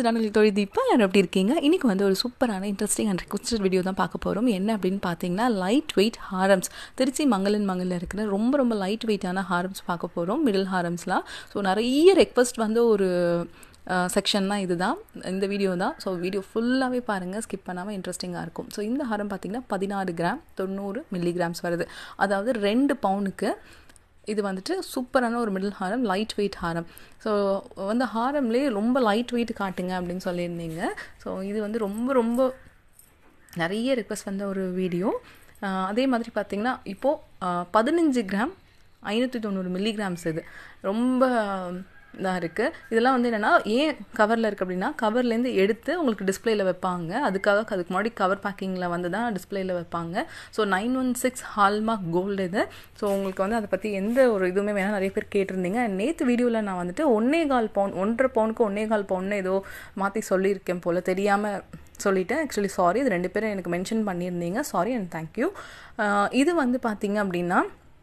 இது நான் தொழில் தீபா எல்லாரும் எப்படி இருக்கீங்க இன்றைக்கி வந்து ஒரு சூப்பரான இன்ட்ரெஸ்டிங் அண்ட் ரிக்வஸ்டட் வீடியோ தான் பார்க்க போகிறோம் என்ன அப்படின்னு பார்த்தீங்கன்னா லைட் வெயிட் ஹாரம்ஸ் திருச்சி மங்களன் மங்கலில் இருக்கிற ரொம்ப ரொம்ப லைட் வெயிட்டான ஹாரம்ஸ் பார்க்க போகிறோம் மிடில் ஹாரம்ஸ்லாம் ஸோ நிறைய ரெக்வஸ்ட் வந்து ஒரு செக்ஷன் தான் இதுதான் இந்த வீடியோ தான் ஸோ வீடியோ ஃபுல்லாகவே பாருங்கள் ஸ்கிப் பண்ணாமல் இன்ட்ரெஸ்டிங்காக இருக்கும் ஸோ இந்த ஹாரம் பார்த்திங்கன்னா பதினாறு கிராம் தொண்ணூறு மில்லிகிராம்ஸ் வருது அதாவது ரெண்டு பவுனுக்கு இது வந்துட்டு சூப்பரான ஒரு மிடில் ஹாரம் லைட் வெயிட் ஹாரம் ஸோ வந்து ஹாரம்லேயே ரொம்ப லைட் வெயிட் காட்டுங்க அப்படின்னு சொல்லியிருந்தீங்க ஸோ இது வந்து ரொம்ப ரொம்ப நிறைய ரிக்வஸ்ட் வந்த ஒரு வீடியோ அதே மாதிரி பார்த்திங்கன்னா இப்போது பதினஞ்சு கிராம் ஐநூற்றி தொண்ணூறு மில்லிகிராம்ஸ் இது ரொம்ப இதாக இருக்குது இதெல்லாம் வந்து என்னென்னா ஏன் கவரில் இருக்குது அப்படின்னா கவர்லேருந்து எடுத்து உங்களுக்கு டிஸ்பிளேயில் வைப்பாங்க அதுக்காக அதுக்கு முன்னாடி கவர் பேக்கிங்கில் வந்து தான் டிஸ்பிளேயில் வைப்பாங்க so nine one six hallmark gold இது ஸோ உங்களுக்கு வந்து அதை பற்றி எந்த ஒரு இதுவுமே வேணால் நிறைய பேர் கேட்டிருந்தீங்க நேற்று வீடியோவில் நான் வந்துட்டு ஒன்னே கால் பவுன் ஒன்றரை பவுனுக்கு ஒன்னே கால் பவுன்னு ஏதோ மாற்றி சொல்லியிருக்கேன் போல் தெரியாமல் சொல்லிட்டேன் ஆக்சுவலி சாரி இது ரெண்டு பேரும் எனக்கு மென்ஷன் பண்ணியிருந்தீங்க சாரி அண்ட் தேங்க்யூ இது வந்து பார்த்தீங்க அப்படின்னா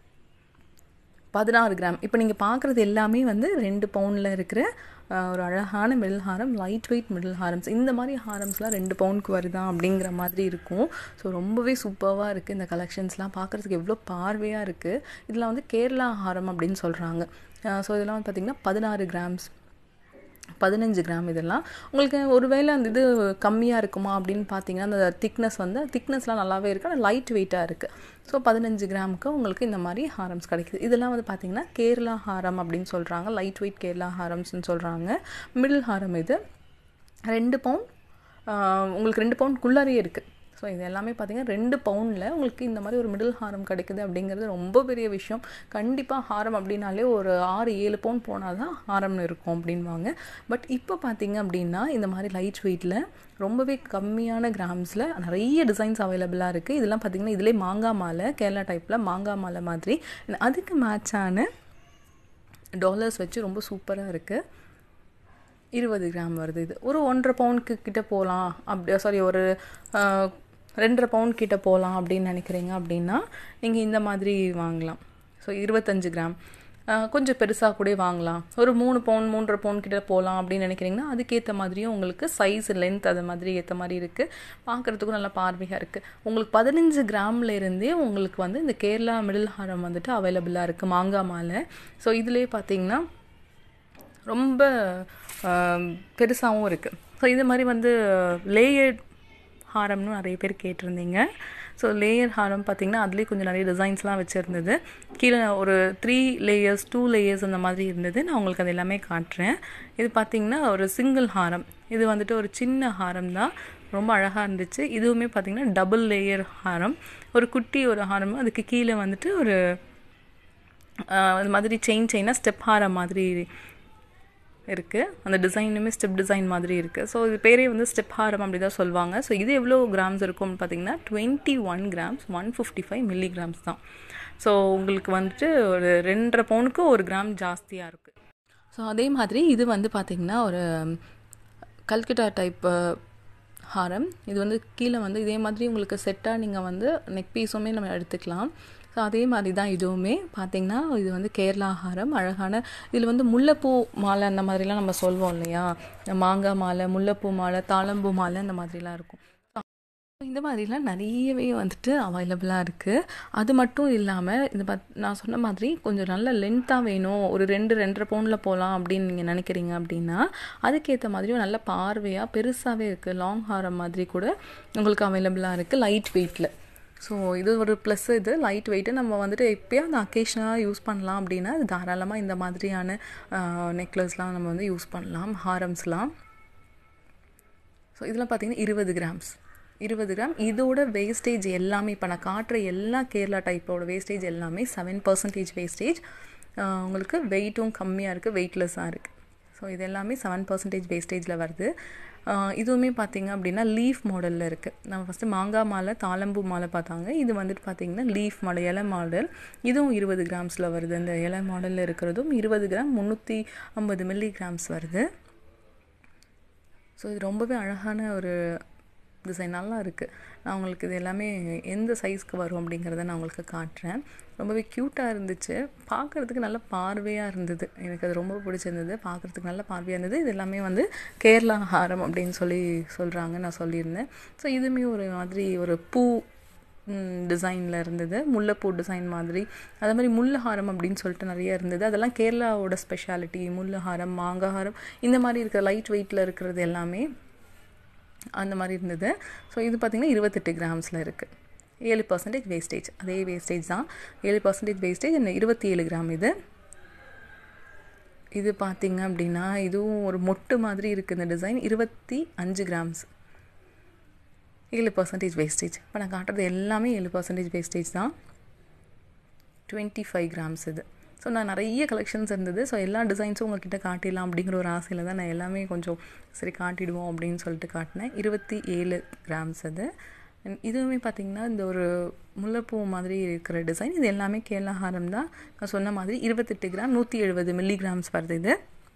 பதினாறு கிராம் இப்போ நீங்கள் பார்க்குறது எல்லாமே வந்து ரெண்டு பவுனில் இருக்கிற ஒரு அழகான மிடில் ஹாரம் லைட் வெயிட் மிடில் ஹாரம்ஸ் இந்த மாதிரி ஹாரம்ஸ்லாம் ரெண்டு பவுனுக்கு வருதா அப்படிங்கிற மாதிரி இருக்கும் ஸோ ரொம்பவே சூப்பராக இருக்குது இந்த கலெக்ஷன்ஸ்லாம் பார்க்குறதுக்கு எவ்வளோ பார்வையாக இருக்குது இதில் வந்து கேரளா ஹாரம் அப்படின்னு சொல்கிறாங்க ஸோ இதெல்லாம் வந்து பார்த்திங்கன்னா பதினாறு கிராம்ஸ் பதினஞ்சு கிராம் இதெல்லாம் உங்களுக்கு ஒருவேளை அந்த இது கம்மியாக இருக்குமா அப்படின்னு பார்த்தீங்கன்னா அந்த திக்னஸ் வந்து திக்னஸ்லாம் நல்லாவே இருக்குது ஆனால் லைட் வெயிட்டாக இருக்குது ஸோ பதினஞ்சு கிராமுக்கு உங்களுக்கு இந்த மாதிரி ஹாரம்ஸ் கிடைக்குது இதெல்லாம் வந்து பார்த்திங்கன்னா கேரளா ஹாரம் அப்படின்னு சொல்கிறாங்க லைட் வெயிட் கேரளா ஹாரம்ஸ்னு சொல்கிறாங்க மிடில் ஹாரம் இது ரெண்டு பவுன் உங்களுக்கு ரெண்டு பவுண்ட்குள்ளாரியே இருக்குது ஸோ இது எல்லாமே பார்த்திங்கன்னா ரெண்டு பவுனில் உங்களுக்கு இந்த மாதிரி ஒரு மிடில் ஹாரம் கிடைக்குது அப்படிங்கிறது ரொம்ப பெரிய விஷயம் கண்டிப்பாக ஹாரம் அப்படின்னாலே ஒரு ஆறு ஏழு பவுன் போனால் தான் ஹாரம்னு இருக்கும் அப்படின்வாங்க பட் இப்போ பார்த்திங்க அப்படின்னா இந்த மாதிரி லைட் வெயிட்டில் ரொம்பவே கம்மியான கிராம்ஸில் நிறைய டிசைன்ஸ் அவைலபிளாக இருக்குது இதெல்லாம் பார்த்திங்கன்னா இதிலே மாங்காய் மாலை கேரளா டைப்பில் மாங்காய் மாலை மாதிரி அதுக்கு மேட்சான டாலர்ஸ் வச்சு ரொம்ப சூப்பராக இருக்குது இருபது கிராம் வருது இது ஒரு ஒன்றரை பவுனுக்கு கிட்ட போகலாம் அப்படி சாரி ஒரு ரெண்டரை பவுன் கிட்ட போகலாம் அப்படின்னு நினைக்கிறீங்க அப்படின்னா நீங்கள் இந்த மாதிரி வாங்கலாம் ஸோ இருபத்தஞ்சு கிராம் கொஞ்சம் பெருசாக கூட வாங்கலாம் ஒரு மூணு பவுன் மூன்றரை பவுன் கிட்ட போகலாம் அப்படின்னு நினைக்கிறீங்கன்னா அதுக்கேற்ற மாதிரியும் உங்களுக்கு சைஸ் லென்த் அது மாதிரி ஏற்ற மாதிரி இருக்குது பார்க்குறதுக்கும் நல்லா பார்வையாக இருக்குது உங்களுக்கு பதினஞ்சு கிராமில் இருந்தே உங்களுக்கு வந்து இந்த கேரளா மிடில் ஹாரம் வந்துட்டு அவைலபிளாக இருக்குது மாங்காய் மாலை ஸோ இதுலேயே பார்த்தீங்கன்னா ரொம்ப பெருசாகவும் இருக்குது ஸோ இது மாதிரி வந்து லேயர்ட் ஹாரம்னு நிறைய பேர் கேட்டிருந்தீங்க ஸோ லேயர் ஹாரம் பார்த்திங்கன்னா அதுலேயே கொஞ்சம் நிறைய டிசைன்ஸ்லாம் வச்சுருந்தது கீழே ஒரு த்ரீ லேயர்ஸ் டூ லேயர்ஸ் அந்த மாதிரி இருந்தது நான் உங்களுக்கு அது எல்லாமே காட்டுறேன் இது பார்த்திங்கன்னா ஒரு சிங்கிள் ஹாரம் இது வந்துட்டு ஒரு சின்ன ஹாரம் தான் ரொம்ப அழகாக இருந்துச்சு இதுவுமே பார்த்திங்கன்னா டபுள் லேயர் ஹாரம் ஒரு குட்டி ஒரு ஹாரம் அதுக்கு கீழே வந்துட்டு ஒரு அது மாதிரி செயின் செயினாக ஸ்டெப் ஹாரம் மாதிரி இருக்குது அந்த டிசைனுமே ஸ்டெப் டிசைன் மாதிரி இருக்குது ஸோ இது பேரே வந்து ஸ்டெப் ஹாரம் அப்படி தான் சொல்லுவாங்க ஸோ இது எவ்வளோ கிராம்ஸ் இருக்கும்னு பார்த்தீங்கன்னா twenty one grams one fifty five milligrams தான் ஸோ உங்களுக்கு வந்துட்டு ஒரு ரெண்டரை பவுனுக்கு ஒரு கிராம் ஜாஸ்தியாக இருக்குது ஸோ அதே மாதிரி இது வந்து பார்த்திங்கன்னா ஒரு கல்கட்டா டைப் ஹாரம் இது வந்து கீழே வந்து இதே மாதிரி உங்களுக்கு செட்டாக நீங்கள் வந்து நெக் பீஸுமே நம்ம எடுத்துக்கலாம் ஸோ அதே மாதிரி தான் இதுவுமே பார்த்திங்கன்னா இது வந்து கேரளா ஹாரம் அழகான இதில் வந்து முல்லைப்பூ மாலை அந்த மாதிரிலாம் நம்ம சொல்வோம் இல்லையா மாங்காய் மாலை முல்லைப்பூ மாலை தாளம்பூ மாலை அந்த மாதிரிலாம் இருக்கும் இந்த மாதிரிலாம் நிறையவே வந்துட்டு அவைலபிளாக இருக்குது அது மட்டும் இல்லாமல் இந்த பத் நான் சொன்ன மாதிரி கொஞ்சம் நல்ல லென்த்தாக வேணும் ஒரு ரெண்டு ரெண்டரை பவுனில் போகலாம் அப்படின்னு நீங்கள் நினைக்கிறீங்க அப்படின்னா அதுக்கேற்ற மாதிரியும் நல்ல பார்வையாக பெருசாகவே இருக்குது லாங் ஹாரம் மாதிரி கூட உங்களுக்கு அவைலபிளாக இருக்குது லைட் வெயிட்டில் ஸோ இது ஒரு ப்ளஸ் இது லைட் வெயிட்டு நம்ம வந்துட்டு எப்போயாவது அக்கேஷனாக யூஸ் பண்ணலாம் அப்படின்னா அது தாராளமாக இந்த மாதிரியான நெக்லஸ்லாம் நம்ம வந்து யூஸ் பண்ணலாம் ஹாரம்ஸ்லாம் ஸோ இதெல்லாம் பார்த்திங்கன்னா இருபது கிராம்ஸ் இருபது கிராம் இதோட வேஸ்டேஜ் எல்லாமே இப்போ நான் காட்டுற எல்லா கேரளா டைப்போட வேஸ்டேஜ் எல்லாமே செவன் பர்சன்டேஜ் வேஸ்டேஜ் உங்களுக்கு வெயிட்டும் கம்மியாக இருக்குது வெயிட்லெஸ்ஸாக இருக்குது ஸோ இது எல்லாமே செவன் பர்சன்டேஜ் வேஸ்டேஜில் வருது இதுவுமே பார்த்திங்க அப்படின்னா லீஃப் மாடலில் இருக்குது நம்ம ஃபஸ்ட்டு மாங்காய் மாலை தாளம்பூ மாலை பார்த்தாங்க இது வந்துட்டு பார்த்திங்கன்னா லீஃப் மாடல் இலை மாடல் இதுவும் இருபது கிராம்ஸில் வருது இந்த இலை மாடலில் இருக்கிறதும் இருபது கிராம் முந்நூற்றி ஐம்பது மில்லி கிராம்ஸ் வருது ஸோ இது ரொம்பவே அழகான ஒரு டிசைன் நல்லா இருக்குது நான் உங்களுக்கு இது எல்லாமே எந்த சைஸ்க்கு வரும் அப்படிங்கிறத நான் உங்களுக்கு காட்டுறேன் ரொம்பவே க்யூட்டாக இருந்துச்சு பார்க்குறதுக்கு நல்ல பார்வையாக இருந்தது எனக்கு அது ரொம்ப பிடிச்சிருந்தது பார்க்குறதுக்கு நல்ல பார்வையாக இருந்தது இது எல்லாமே வந்து கேரளா ஹாரம் அப்படின்னு சொல்லி சொல்கிறாங்க நான் சொல்லியிருந்தேன் ஸோ இதுவுமே ஒரு மாதிரி ஒரு பூ டிசைனில் இருந்தது முல்லைப்பூ டிசைன் மாதிரி அதே மாதிரி முல்லைஹாரம் அப்படின்னு சொல்லிட்டு நிறைய இருந்தது அதெல்லாம் கேரளாவோட ஸ்பெஷாலிட்டி முல்லைஹாரம் மாங்காஹாரம் இந்த மாதிரி இருக்கிற லைட் வெயிட்டில் இருக்கிறது எல்லாமே அந்த மாதிரி இருந்தது ஸோ இது பார்த்திங்கன்னா இருபத்தெட்டு கிராம்ஸில் இருக்குது ஏழு பர்சன்டேஜ் வேஸ்டேஜ் அதே வேஸ்டேஜ் தான் ஏழு பர்சன்டேஜ் வேஸ்டேஜ் இந்த இருபத்தி ஏழு கிராம் இது இது பார்த்திங்க அப்படின்னா இதுவும் ஒரு மொட்டு மாதிரி இருக்குது இந்த டிசைன் இருபத்தி அஞ்சு கிராம்ஸ் ஏழு பர்சன்டேஜ் வேஸ்டேஜ் இப்போ நான் காட்டுறது எல்லாமே ஏழு பர்சன்டேஜ் வேஸ்டேஜ் தான் டுவெண்ட்டி ஃபைவ் கிராம்ஸ் இது ஸோ நான் நிறைய கலெக்ஷன்ஸ் இருந்தது ஸோ எல்லா டிசைன்ஸும் உங்ககிட்ட காட்டிடலாம் அப்படிங்கிற ஒரு ஆசையில் தான் நான் எல்லாமே கொஞ்சம் சரி காட்டிடுவோம் அப்படின்னு சொல்லிட்டு காட்டினேன் இருபத்தி ஏழு கிராம்ஸ் அது இதுவுமே பார்த்திங்கன்னா இந்த ஒரு முல்லைப்பூ மாதிரி இருக்கிற டிசைன் இது எல்லாமே கேரளா ஹாரம் தான் நான் சொன்ன மாதிரி இருபத்தெட்டு கிராம் நூற்றி எழுபது மில்லி கிராம்ஸ் வருது இது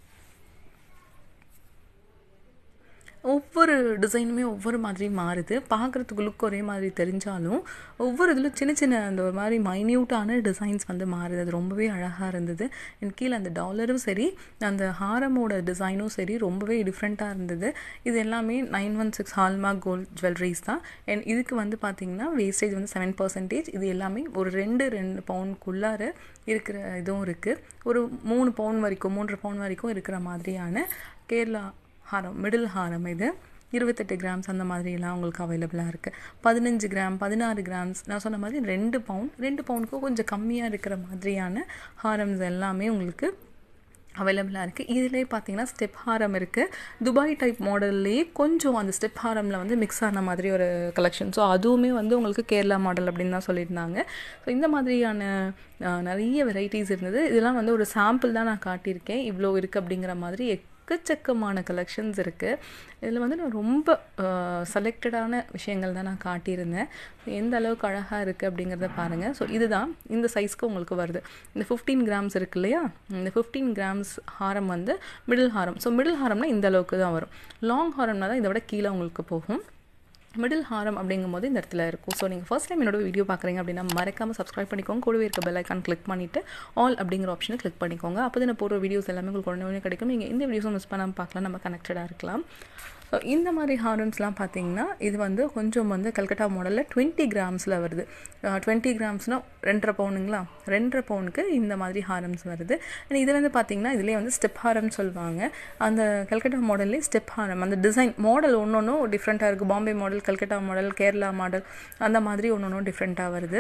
ஒவ்வொரு டிசைனுமே ஒவ்வொரு மாதிரி மாறுது பார்க்குறதுக்கு லுக் ஒரே மாதிரி தெரிஞ்சாலும் ஒவ்வொரு இதிலும் சின்ன சின்ன அந்த ஒரு மாதிரி மைன்யூட்டான டிசைன்ஸ் வந்து மாறுது அது ரொம்பவே அழகாக இருந்தது என் கீழே அந்த டாலரும் சரி அந்த ஹாரமோட டிசைனும் சரி ரொம்பவே டிஃப்ரெண்ட்டாக இருந்தது இது எல்லாமே nine one six hallmark gold jewelleries தான் அண்ட் இதுக்கு வந்து பார்த்திங்கன்னா வேஸ்டேஜ் வந்து செவன் பர்சன்டேஜ் இது எல்லாமே ஒரு ரெண்டு ரெண்டு பவுனுக்குள்ளார இருக்கிற இதுவும் இருக்குது ஒரு மூணு பவுன் வரைக்கும் மூன்று பவுன் வரைக்கும் இருக்கிற மாதிரியான கேரளா ஹாரம் மிடில் ஹாரம் இது இருபத்தெட்டு கிராம்ஸ் அந்த மாதிரிலாம் உங்களுக்கு அவைலபிளாக இருக்குது பதினஞ்சு கிராம் பதினாறு கிராம்ஸ் நான் சொன்ன மாதிரி ரெண்டு பவுன் ரெண்டு பவுனுக்கும் கொஞ்சம் கம்மியாக இருக்கிற மாதிரியான ஹாரம்ஸ் எல்லாமே உங்களுக்கு அவைலபிளாக இருக்குது இதிலே பார்த்தீங்கன்னா ஸ்டெப் ஹாரம் இருக்குது துபாய் டைப் மாடல்லே கொஞ்சம் அந்த ஸ்டெப் ஹாரமில் வந்து மிக்ஸ் ஆன மாதிரி ஒரு கலெக்ஷன் ஸோ அதுவுமே வந்து உங்களுக்கு கேரளா மாடல் அப்படின்னு தான் சொல்லியிருந்தாங்க ஸோ இந்த மாதிரியான நிறைய வெரைட்டிஸ் இருந்தது இதெல்லாம் வந்து ஒரு சாம்பிள் தான் நான் காட்டியிருக்கேன் இவ்வளோ இருக்குது அப்படிங்கிற மாதிரி எக்கச்சக்கமான கலெக்ஷன்ஸ் இருக்குது இதில் வந்து நான் ரொம்ப செலக்டடான விஷயங்கள் தான் நான் காட்டியிருந்தேன் எந்த அளவுக்கு அழகாக இருக்குது அப்படிங்கிறத பாருங்கள் ஸோ இதுதான் இந்த சைஸ்க்கு உங்களுக்கு வருது இந்த ஃபிஃப்டீன் கிராம்ஸ் இருக்கு இல்லையா இந்த ஃபிஃப்டீன் கிராம்ஸ் ஹாரம் வந்து மிடில் ஹாரம் ஸோ மிடில் ஹாரம்னா இந்த அளவுக்கு தான் வரும் லாங் ஹாரம்னா தான் இதை விட கீழே உங்களுக்கு போகும் மிடில் ஹாரம் அப்படிங்கும்போது இந்த இடத்துல இருக்கும் ஸோ நீங்கள் ஃபஸ்ட் டைம் என்னோட வீடியோ பார்க்குறீங்க அப்படின்னா மறக்காமல் சப்ஸ்கிரைப் பண்ணிக்கோங்க கூடவே இருக்க பெல் ஐக்கான் கிளிக் பண்ணிவிட்டு ஆல் அப்படிங்கிற ஆப்ஷனை கிளிக் பண்ணிக்கோங்க அப்போ தான் போடுற வீடியோஸ் எல்லாமே உங்களுக்கு உடனே உடனே கிடைக்கும் நீங்கள் இந்த வீடியோஸும் மிஸ் பண்ணாமல் பார்க்கலாம் நம்ம கனெக்டடாக இருக்கலாம் ஸோ இந்த மாதிரி ஹாரம்ஸ்லாம் பார்த்தீங்கன்னா இது வந்து கொஞ்சம் வந்து கல்கட்டா மாடலில் டுவெண்ட்டி கிராம்ஸில் வருது டுவெண்ட்டி கிராம்ஸ்னால் ரெண்டரை பவுனுங்களா ரெண்டரை பவுனுக்கு இந்த மாதிரி ஹாரம்ஸ் வருது இது வந்து பார்த்தீங்கன்னா இதிலே வந்து ஸ்டெப் ஹாரம் சொல்லுவாங்க அந்த கல்கட்டா மாடல்லே ஸ்டெப் ஹாரம் அந்த டிசைன் மாடல் ஒன்று ஒன்றும் டிஃப்ரெண்ட்டாக இருக்குது Bombay model Calcutta model Kerala model அந்த மாதிரி ஒன்று ஒன்றும் டிஃப்ரெண்ட்டாக வருது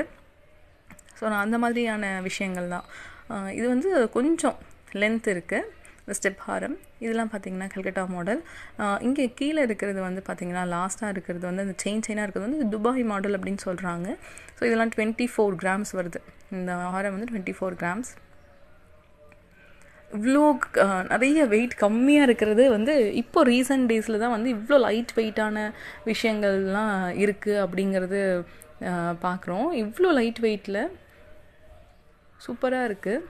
ஸோ நான் அந்த மாதிரியான விஷயங்கள் தான் இது வந்து கொஞ்சம் லென்த் இருக்குது இந்த ஸ்டெப் ஹாரம் இதெல்லாம் பார்த்தீங்கன்னா கல்கட்டா மாடல் இங்கே கீழே இருக்கிறது வந்து பார்த்தீங்கன்னா லாஸ்ட்டாக இருக்கிறது வந்து அந்த செயின் செயினாக இருக்கிறது வந்து துபாய் மாடல் அப்படின்னு சொல்கிறாங்க ஸோ இதெல்லாம் டுவெண்ட்டி ஃபோர் கிராம்ஸ் வருது இந்த ஹாரம் வந்து டுவெண்ட்டி ஃபோர் கிராம்ஸ் இவ்வளோ நிறைய வெயிட் கம்மியாக இருக்கிறது வந்து இப்போ ரீசன்ட் டேஸில் தான் வந்து இவ்வளோ லைட் வெயிட்டான விஷயங்கள்லாம் இருக்குது அப்படிங்கிறது பார்க்குறோம் இவ்வளோ லைட் வெயிட்டில் சூப்பராக இருக்குது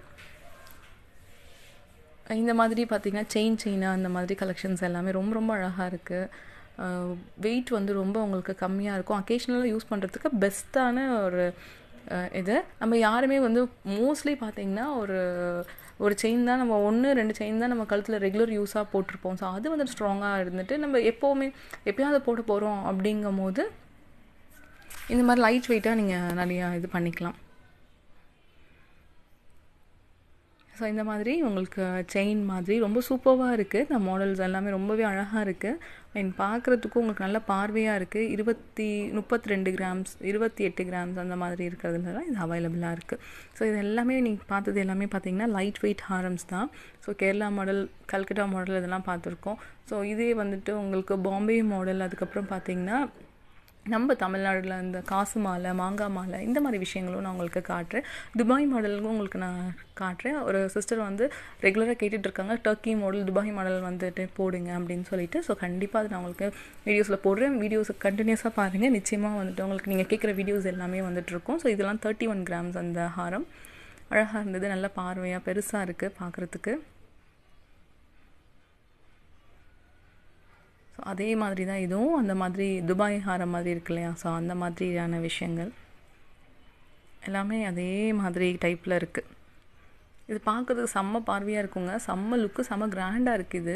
இந்த மாதிரி பார்த்திங்கன்னா செயின் செயினாக அந்த மாதிரி கலெக்ஷன்ஸ் எல்லாமே ரொம்ப ரொம்ப அழகாக இருக்குது வெயிட் வந்து ரொம்ப உங்களுக்கு கம்மியாக இருக்கும் அக்கேஷ்னலாக யூஸ் பண்ணுறதுக்கு பெஸ்ட்டான ஒரு இது நம்ம யாருமே வந்து மோஸ்ட்லி பார்த்திங்கன்னா ஒரு ஒரு செயின் தான் நம்ம ஒன்று ரெண்டு செயின் தான் நம்ம கழுத்தில் ரெகுலர் யூஸாக போட்டிருப்போம் ஸோ அது வந்து ஸ்ட்ராங்காக இருந்துட்டு நம்ம எப்போவுமே எப்போயாவது போட போகிறோம் அப்படிங்கும் போது இந்த மாதிரி லைட் வெயிட்டாக நீங்கள் நிறையா இது பண்ணிக்கலாம் ஸோ இந்த மாதிரி உங்களுக்கு செயின் மாதிரி ரொம்ப சூப்பராக இருக்குது இந்த மாடல்ஸ் எல்லாமே ரொம்பவே அழகாக இருக்குது அண்ட் பார்க்குறதுக்கும் உங்களுக்கு நல்ல பார்வையாக இருக்குது இருபத்தி முப்பத்தி ரெண்டு கிராம்ஸ் இருபத்தி எட்டு கிராம்ஸ் அந்த மாதிரி இருக்கிறதுல தான் இது அவைலபிளாக இருக்குது ஸோ இது எல்லாமே நீங்கள் பார்த்தது எல்லாமே பார்த்தீங்கன்னா லைட் வெயிட் ஹாரம்ஸ் தான் so Kerala model Calcutta model இதெல்லாம் பார்த்துருக்கோம் ஸோ இதே வந்துட்டு உங்களுக்கு பாம்பே மாடல் அதுக்கப்புறம் பார்த்தீங்கன்னா நம்ம தமிழ்நாட்டில் இந்த காசு மாலை மாங்காய் மாலை இந்த மாதிரி விஷயங்களும் நான் உங்களுக்கு காட்டுறேன் துபாய் மாடலுக்கும் உங்களுக்கு நான் காட்டுறேன் ஒரு சிஸ்டர் வந்து ரெகுலராக கேட்டுட்ருக்காங்க டர்க்கி மாடல் துபாய் மாடல் வந்துட்டு போடுங்க அப்படின்னு சொல்லிட்டு ஸோ கண்டிப்பாக அது நான் உங்களுக்கு வீடியோஸில் போடுறேன் வீடியோஸ் கண்டினியூஸாக பாருங்கள் நிச்சயமாக வந்துட்டு உங்களுக்கு நீங்கள் கேட்குற வீடியோஸ் எல்லாமே வந்துட்டுருக்கும் ஸோ இதெல்லாம் தேர்ட்டி ஒன் கிராம்ஸ் அந்த ஹாரம் அழகாக இருந்தது நல்ல பார்வையாக பெருசாக இருக்குது பார்க்குறதுக்கு ஸோ அதே மாதிரி தான் இதுவும் அந்த மாதிரி துபாய் ஹாரம் மாதிரி இருக்கு இல்லையா ஸோ அந்த மாதிரியான விஷயங்கள் எல்லாமே அதே மாதிரி டைப்பில் இருக்குது இது பார்க்குறதுக்கு செம்ம பார்வையாக இருக்குங்க செம்ம லுக்கு செம்ம கிராண்டாக இருக்குது இது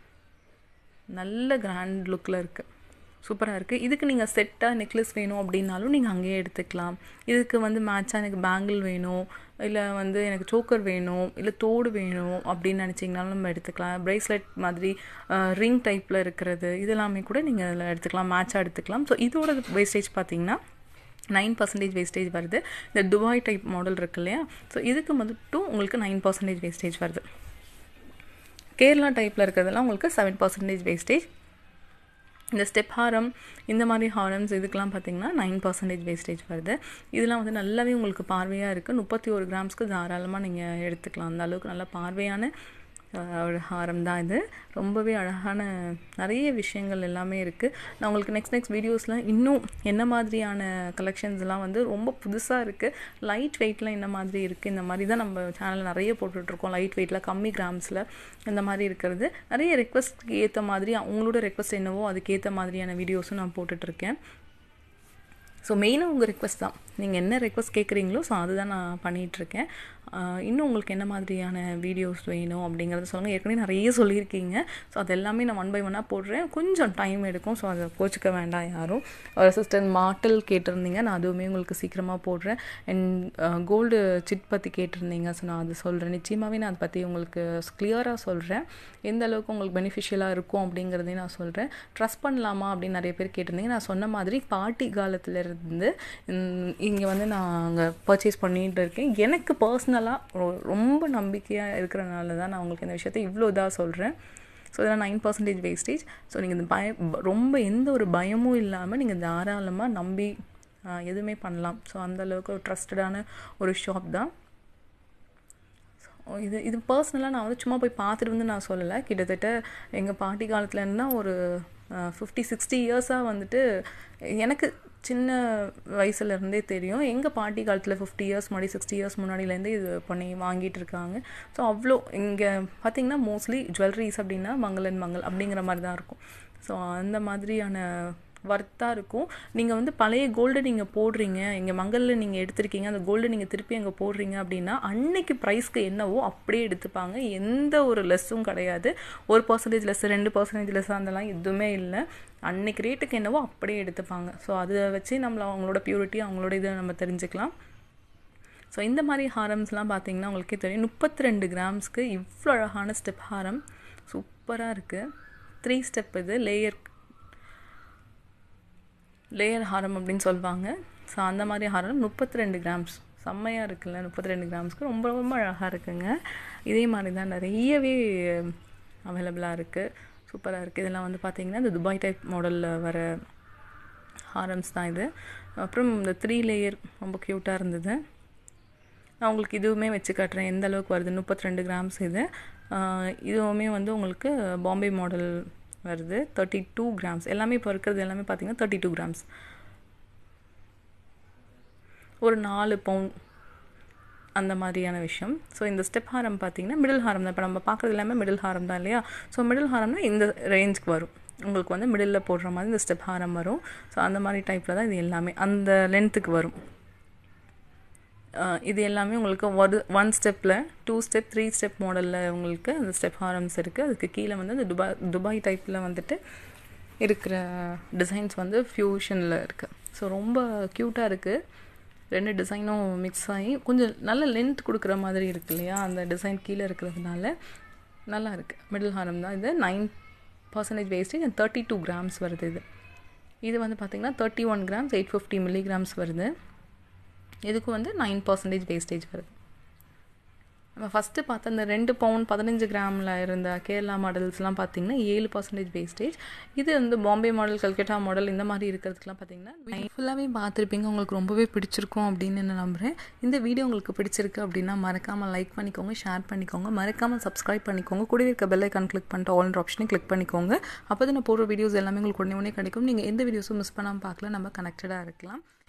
நல்ல கிராண்ட் லுக்கில் இருக்குது சூப்பராக இருக்குது இதுக்கு நீங்கள் செட்டாக நெக்லஸ் வேணும் அப்படின்னாலும் நீங்கள் அங்கேயே எடுத்துக்கலாம் இதுக்கு வந்து மேட்சாக எனக்கு பேங்கிள் வேணும் இல்லை வந்து எனக்கு சோக்கர் வேணும் இல்லை தோடு வேணும் அப்படின்னு நினச்சிங்கனாலும் நம்ம எடுத்துக்கலாம் ப்ரேஸ்லெட் மாதிரி ரிங் டைப்பில் இருக்கிறது இதெல்லாமே கூட நீங்கள் அதில் எடுத்துக்கலாம் மேட்சாக எடுத்துக்கலாம் ஸோ இதோட வேஸ்டேஜ் பார்த்தீங்கன்னா நைன் பர்சன்டேஜ் வேஸ்டேஜ் வருது இந்த துபாய் டைப் மாடல் இருக்கு இல்லையா ஸோ இதுக்கு மட்டும் உங்களுக்கு நைன் பர்சன்டேஜ் வேஸ்டேஜ் வருது கேரளா டைப்பில் இருக்கிறதெல்லாம் உங்களுக்கு செவன் பர்சன்டேஜ் வேஸ்டேஜ் இந்த ஸ்டெப் ஹாரம் இந்த மாதிரி ஹாரம்ஸ் இதுக்கெலாம் பார்த்தீங்கன்னா நைன் பர்சன்டேஜ் வேஸ்டேஜ் வருது இதெல்லாம் வந்து நல்லாவே உங்களுக்கு பார்வையாக இருக்குது முப்பத்தி ஒரு கிராம்ஸ்க்கு தாராளமாக நீங்கள் எடுத்துக்கலாம் அந்த அளவுக்கு நல்ல பார்வையான ஒரு ஹாரம் தான் இது ரொம்பவே அழகான நிறைய விஷயங்கள் எல்லாமே இருக்குது நான் உங்களுக்கு நெக்ஸ்ட் நெக்ஸ்ட் வீடியோஸில் இன்னும் என்ன மாதிரியான கலெக்ஷன்ஸ்லாம் வந்து ரொம்ப புதுசாக இருக்குது லைட் வெயிட்டில் என்ன மாதிரி இருக்குது இந்த மாதிரி தான் நம்ம சேனல் நிறைய போட்டுட்ருக்கோம் லைட் வெயிட்டில் கம்மி கிராம்ஸில் இந்த மாதிரி இருக்கிறது நிறைய ரெக்வஸ்ட்க்கு ஏற்ற மாதிரி அவங்களோட ரெக்வஸ்ட் என்னவோ அதுக்கேற்ற மாதிரியான வீடியோஸும் நான் போட்டுட்ருக்கேன் ஸோ மெயினாக உங்கள் ரெக்வஸ்ட் தான் நீங்கள் என்ன ரெக்வஸ்ட் கேட்குறீங்களோ ஸோ அதுதான் நான் பண்ணிகிட்ருக்கேன் இன்னும் உங்களுக்கு என்ன மாதிரியான வீடியோஸ் வேணும் அப்படிங்கிறத சொல்லுங்கள் ஏற்கனவே நிறைய சொல்லியிருக்கீங்க ஸோ அது எல்லாமே நான் ஒன் பை ஒன்னாக போடுறேன் கொஞ்சம் டைம் எடுக்கும் ஸோ அதை கோச்சிக்க வேண்டாம் யாரும் ஒரு அசிஸ்டன்ட் மாட்டல் கேட்டிருந்தீங்க நான் அதுவுமே உங்களுக்கு சீக்கிரமாக போடுறேன் அண்ட் கோல்டு சிட் பற்றி கேட்டிருந்தீங்க ஸோ நான் அது சொல்கிறேன் நிச்சயமாகவே நான் அதை பற்றி உங்களுக்கு கிளியராக சொல்கிறேன் எந்த அளவுக்கு உங்களுக்கு பெனிஃபிஷியலாக இருக்கும் அப்படிங்கிறதையும் நான் சொல்கிறேன் ட்ரஸ்ட் பண்ணலாமா அப்படின்னு நிறைய பேர் கேட்டிருந்தீங்க நான் சொன்ன மாதிரி பாட்டி காலத்துலேருந்து இங்கே வந்து நான் அங்கே பர்ச்சேஸ் பண்ணிகிட்டு இருக்கேன் எனக்கு பர்சனலாக ரொம்ப நம்பிக்கையாக இருக்கிறனால தான் நான் உங்களுக்கு இந்த விஷயத்தை இவ்வளோ இதாக சொல்கிறேன் ஸோ இதெல்லாம் நைன் பர்சன்டேஜ் வேஸ்டேஜ் ஸோ நீங்கள் இந்த பய ரொம்ப எந்த ஒரு பயமும் இல்லாமல் நீங்கள் தாராளமாக நம்பி எதுவுமே பண்ணலாம் ஸோ அந்தளவுக்கு ஒரு ட்ரஸ்டடான ஒரு ஷாப் தான் இது இது பர்சனலாக நான் வந்து சும்மா போய் பார்த்துட்டு வந்து நான் சொல்லலை கிட்டத்தட்ட எங்கள் பாட்டி காலத்துலேருந்துனா ஒரு ஃபிஃப்டி சிக்ஸ்டி இயர்ஸாக வந்துட்டு எனக்கு சின்ன வயசுலேருந்தே தெரியும் எங்கள் பாட்டி காலத்தில் ஃபிஃப்டி இயர்ஸ் முன்னாடி சிக்ஸ்டி இயர்ஸ் முன்னாடிலேருந்தே இது பண்ணி வாங்கிட்டு இருக்காங்க ஸோ அவ்வளோ இங்கே பார்த்திங்கன்னா மோஸ்ட்லி ஜுவல்லரிஸ் அப்படின்னா மங்களன் மங்கள் அப்படிங்கிற மாதிரி தான் இருக்கும் ஸோ அந்த மாதிரியான ஒர்த்தாக இருக்கும் நீங்கள் வந்து பழைய கோல்டு நீங்கள் போடுறீங்க இங்கே மங்களில் நீங்கள் எடுத்திருக்கீங்க அந்த கோல்டு நீங்கள் திருப்பி அங்கே போடுறீங்க அப்படின்னா அன்னைக்கு ப்ரைஸ்க்கு என்னவோ அப்படியே எடுத்துப்பாங்க எந்த ஒரு லெஸ்ஸும் கிடையாது ஒரு பர்சன்டேஜ் லெஸ் ரெண்டு பர்சன்டேஜ் லெஸ் அதெல்லாம் எதுவுமே இல்லை அன்னைக்கு ரேட்டுக்கு என்னவோ அப்படியே எடுத்துப்பாங்க ஸோ அதை வச்சு நம்மள அவங்களோட பியூரிட்டி அவங்களோட இதை நம்ம தெரிஞ்சுக்கலாம் ஸோ இந்த மாதிரி ஹாரம்ஸ்லாம் பார்த்தீங்கன்னா உங்களுக்கே தெரியும் முப்பத்தி ரெண்டு கிராம்ஸ்க்கு இவ்வளோ அழகான ஸ்டெப் ஹாரம் சூப்பராக இருக்குது த்ரீ ஸ்டெப் இது லேயர் லேயர் ஹாரம் அப்படின்னு சொல்லுவாங்க ஸோ அந்த மாதிரி ஹாரம் முப்பத்தி ரெண்டு கிராம்ஸ் செம்மையாக இருக்குல்ல முப்பத்தி ரெண்டு கிராம்ஸ்க்கு ரொம்ப ரொம்ப அழகாக இருக்குங்க இதே மாதிரி தான் நிறையவே அவைலபிளாக இருக்குது சூப்பராக இருக்குது இதெல்லாம் வந்து பார்த்திங்கன்னா இந்த துபாய் டைப் மாடலில் வர ஹாரம்ஸ் தான் இது அப்புறம் இந்த த்ரீ லேயர் ரொம்ப க்யூட்டாக இருந்தது நான் உங்களுக்கு இதுவுமே வச்சு காட்டுறேன் எந்த அளவுக்கு வருது முப்பத்தி ரெண்டு கிராம்ஸ் இது இதுவுமே வந்து உங்களுக்கு பாம்பே மாடல் வருது தேர்ட்டி டூ கிராம்ஸ் எல்லாமே இப்போ இருக்கிறது எல்லாமே பார்த்தீங்கன்னா தேர்ட்டி டூ கிராம்ஸ் ஒரு நாலு பவுண்ட் அந்த மாதிரியான விஷயம் ஸோ இந்த ஸ்டெப் ஹாரம் பார்த்தீங்கன்னா மிடில் ஹாரம் தான் இப்போ நம்ம பார்க்குறது எல்லாமே மிடில் ஹாரம் தான் இல்லையா ஸோ மிடில் ஹாரம்னா இந்த ரேஞ்சுக்கு வரும் உங்களுக்கு வந்து மிடில் போடுற மாதிரி இந்த ஸ்டெப் ஹாரம் வரும் ஸோ அந்த மாதிரி டைப்பில் தான் இது எல்லாமே அந்த லென்த்துக்கு வரும் இது எல்லாமே உங்களுக்கு ஒரு ஒன் ஸ்டெப்பில் டூ ஸ்டெப் த்ரீ ஸ்டெப் மாடலில் உங்களுக்கு அந்த ஸ்டெப் ஹாரம்ஸ் இருக்குது அதுக்கு கீழே வந்து அந்த துபாய் துபாய் டைப்பில் வந்துட்டு இருக்கிற டிசைன்ஸ் வந்து ஃப்யூஷனில் இருக்குது ஸோ ரொம்ப க்யூட்டாக இருக்குது ரெண்டு டிசைனும் மிக்ஸ் ஆகி கொஞ்சம் நல்ல லென்த் கொடுக்குற மாதிரி இருக்கு இல்லையா அந்த டிசைன் கீழே இருக்கிறதுனால நல்லா இருக்குது மிடில் ஹாரம் தான் இது nine percentage wastage and thirty two grams வருது இது இது வந்து பார்த்திங்கன்னா thirty one grams eight fifty milligrams வருது இதுக்கு வந்து நைன் பர்சன்டேஜ் வேஸ்டேஜ் வருது நம்ம ஃபஸ்ட்டு பார்த்த அந்த ரெண்டு பவுன் பதினஞ்சு கிராமில் இருந்த கேரளா மாடல்ஸ்லாம் பார்த்தீங்கன்னா ஏழு பர்சன்டேஜ் வேஸ்டேஜ் இது வந்து பாம்பே மாடல் கல்கட்டா மாடல் இந்த மாதிரி இருக்கிறதுக்குலாம் பார்த்தீங்கன்னா ஃபுல்லாகவே பார்த்துருப்பீங்க உங்களுக்கு ரொம்பவே பிடிச்சிருக்கும் அப்படின்னு நான் நம்புகிறேன் இந்த வீடியோ உங்களுக்கு பிடிச்சிருக்கு அப்படின்னா மறக்காமல் லைக் பண்ணிக்கோங்க ஷேர் பண்ணிக்கோங்க மறக்காமல் சப்ஸ்கிரைப் பண்ணிக்கோங்க கூடவே இருக்க பெல் ஐக்கான் கிளிக் பண்ணிட்டு ஆல் ஆப்ஷனையும் கிளிக் பண்ணிக்கோங்க அப்போ தான் நான் போடுற வீடியோஸ் எல்லாமே உங்களுக்கு உடனே உடனே கிடைக்கும் நீங்கள் எந்த வீடியோஸும் மிஸ் பண்ணாமல் பார்க்கல நம்ம கனெக்டடாக இருக்கலாம்